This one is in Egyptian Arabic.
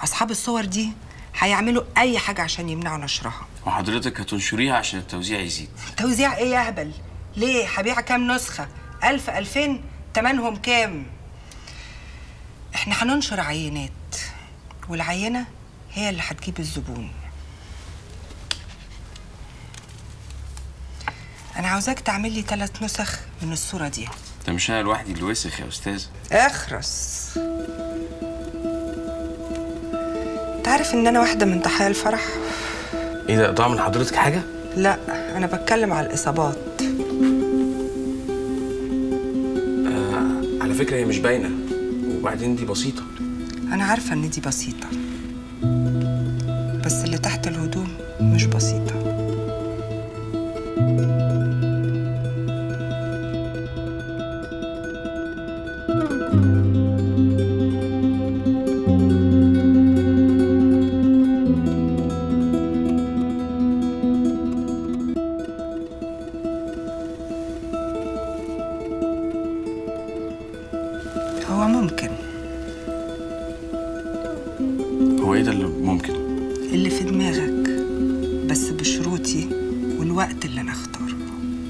اصحاب الصور دي هيعملوا اي حاجه عشان يمنعوا نشرها وحضرتك هتنشريها عشان التوزيع يزيد توزيع ايه يا هبل ليه هبيع كام نسخه ألف ألفين تمنهم كام احنا هننشر عينات والعينه هي اللي هتجيب الزبون انا عاوزاك تعمل لي ثلاث نسخ من الصوره دي ده مش انا لوحدي اللي وسخ يا استاذ اخرس تعرف ان انا واحده من ضحايا الفرح ايه ده ضاع من حضرتك حاجه لا انا بتكلم على الاصابات على فكره هي مش باينه وبعدين دي بسيطه انا عارفه ان دي بسيطه بس اللي تحت الهدوم مش بسيطه هو ممكن هو ايه ده اللي ممكن اللي في دماغك بس بشروطي والوقت اللي انا اختاره